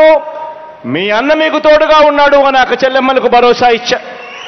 మీ అన్న మీకు తోడుగా ఉన్నాడు అని అక్క చెల్లెమ్మలకు భరోసా ఇచ్చా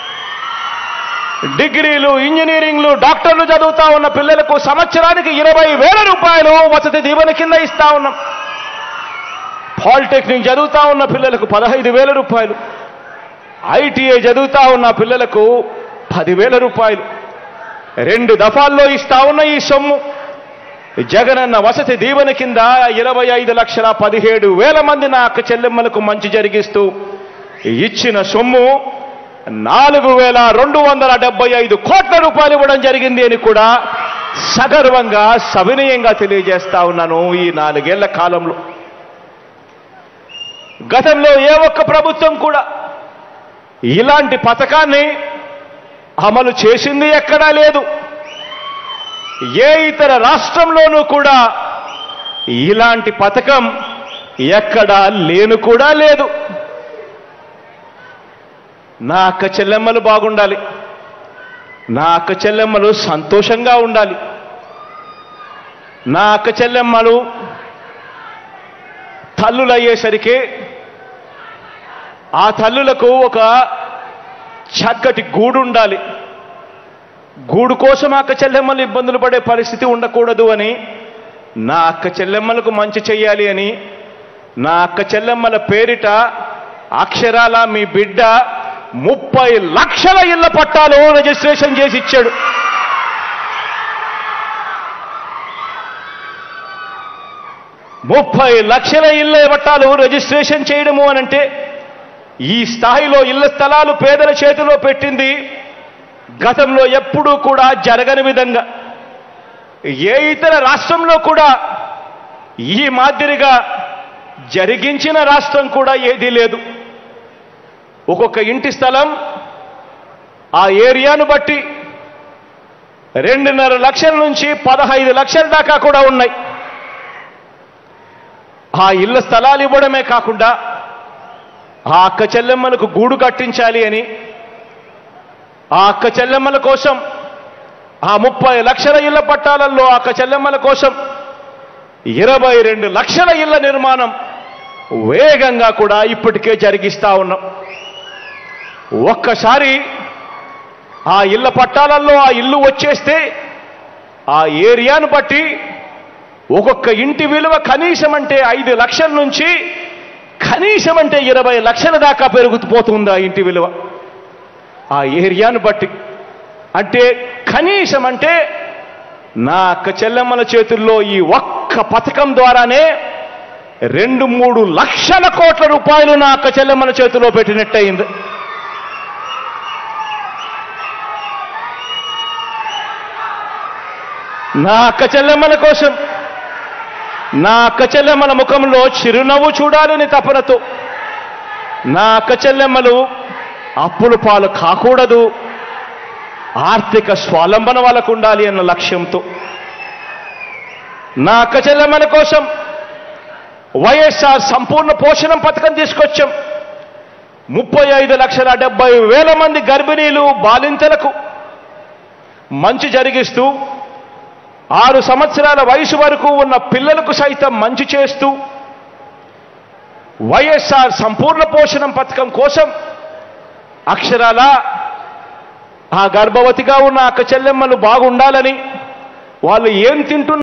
డిగ్రీలు ఇంజనీరింగ్లు డాక్టర్లు చదువుతా ఉన్న పిల్లలకు సంవత్సరానికి ఇరవై వేల రూపాయలు వసతి దీవెన కింద ఇస్తా ఉన్నాం పాలిటెక్నిక్ చదువుతా ఉన్న పిల్లలకు పదహైదు వేల రూపాయలు ఐటీఐ చదువుతా ఉన్న పిల్లలకు పదివేల రూపాయలు రెండు దఫాల్లో ఇస్తా ఉన్న ఈ సొమ్ము జగనన్న వసతి దీవెన కింద ఇరవై ఐదు లక్షల పదిహేడు వేల మంది నా అక్క చెల్లెమ్మలకు మంచి జరిగిస్తూ ఇచ్చిన సొమ్ము నాలుగు వేల రెండు వందల డెబ్బై ఐదు కోట్ల రూపాయలు ఇవ్వడం జరిగింది అని కూడా సగర్వంగా సవినయంగా తెలియజేస్తా ఉన్నాను ఈ నాలుగేళ్ల కాలంలో గతంలో ఏ ఒక్క ప్రభుత్వం కూడా ఇలాంటి పథకాన్ని అమలు చేసింది ఎక్కడా లేదు ఏ ఇతర రాష్ట్రంలోనూ కూడా ఇలాంటి పథకం ఎక్కడా లేను కూడా లేదు నా అక్క చెల్లెమ్మలు బాగుండాలి నా అక్క చెల్లెమ్మలు సంతోషంగా ఉండాలి నా అక్క చెల్లెమ్మలు తల్లులు అయ్యేసరికి ఆ తల్లులకు ఒక చక్కటి గూడు ఉండాలి గూడు కోసం అక్క చెల్లెమ్మలు ఇబ్బందులు పడే పరిస్థితి ఉండకూడదు అని నా అక్క చెల్లెమ్మలకు మంచి చెయ్యాలి అని నా అక్క చెల్లెమ్మల పేరిట అక్షరాల మీ బిడ్డ ముప్పై లక్షల ఇళ్ల పట్టాలు రిజిస్ట్రేషన్ చేసి ఇచ్చాడు ముప్పై లక్షల ఇళ్ల పట్టాలు రిజిస్ట్రేషన్ చేయడము అనంటే ఈ స్థాయిలో ఇళ్ల స్థలాలు పేదల చేతిలో పెట్టింది గతంలో ఎప్పుడూ కూడా జరగని విధంగా ఏ ఇతర రాష్ట్రంలో కూడా ఈ మాదిరిగా జరిగించిన రాష్ట్రం కూడా ఏదీ లేదు ఒక్కొక్క ఇంటి స్థలం ఆ ఏరియాను బట్టి రెండున్నర లక్షల నుంచి పదహైదు లక్షల దాకా కూడా ఉన్నాయి ఆ ఇళ్ల స్థలాలు ఇవ్వడమే కాకుండా ఆ అక్క చెల్లెమ్మలకు గూడు కట్టించాలి అని ఆ అక్క చెల్లెమ్మల కోసం ఆ ముప్పై లక్షల ఇళ్ల పట్టాలలో ఆ అక్క చెల్లెమ్మల కోసం ఇరవై రెండు లక్షల ఇళ్ల నిర్మాణం వేగంగా కూడా ఇప్పటికే జరిగిస్తా ఉన్నాం ఒక్కసారి ఆ ఇళ్ల పట్టాలలో ఆ ఇల్లు వచ్చేస్తే ఆ ఏరియాను బట్టి ఒక్కొక్క ఇంటి విలువ కనీసం అంటే ఐదు లక్షల నుంచి కనీసం అంటే ఇరవై లక్షల దాకా పెరుగుతుపోతుంది ఆ ఇంటి విలువ ఆ ఏరియాను బట్టి అంటే కనీసం అంటే నా అక్క చెల్లెమ్మల చేతుల్లో ఈ ఒక్క పథకం ద్వారానే రెండు మూడు లక్షల కోట్ల రూపాయలు నా అక్క చెల్లెమ్మల చేతిలో పెట్టినట్టయింది నా అక్క చెల్లెమ్మల కోసం నా అక్క చెల్లెమ్మల ముఖంలో చిరునవ్వు చూడాలని తపనతో నా అక్క చెల్లెమ్మలు అప్పుల పాలు కాకూడదు ఆర్థిక స్వాలంబన వాళ్ళకు ఉండాలి అన్న లక్ష్యంతో నా అక్క చెల్లెమ్మల కోసం వైఎస్ఆర్ సంపూర్ణ పోషణం పథకం తీసుకొచ్చాం ముప్పై ఐదు లక్షల డెబ్బై వేల మంది గర్భిణీలు బాలింతలకు మంచి జరిగిస్తూ ఆరు సంవత్సరాల వయసు వరకు ఉన్న పిల్లలకు సైతం మంచి చేస్తూ వైఎస్ఆర్ సంపూర్ణ పోషణం పథకం కోసం అక్షరాల ఆ గర్భవతిగా ఉన్న అక్క చెల్లెమ్మలు బాగుండాలని వాళ్ళు ఏం తింటున్నారు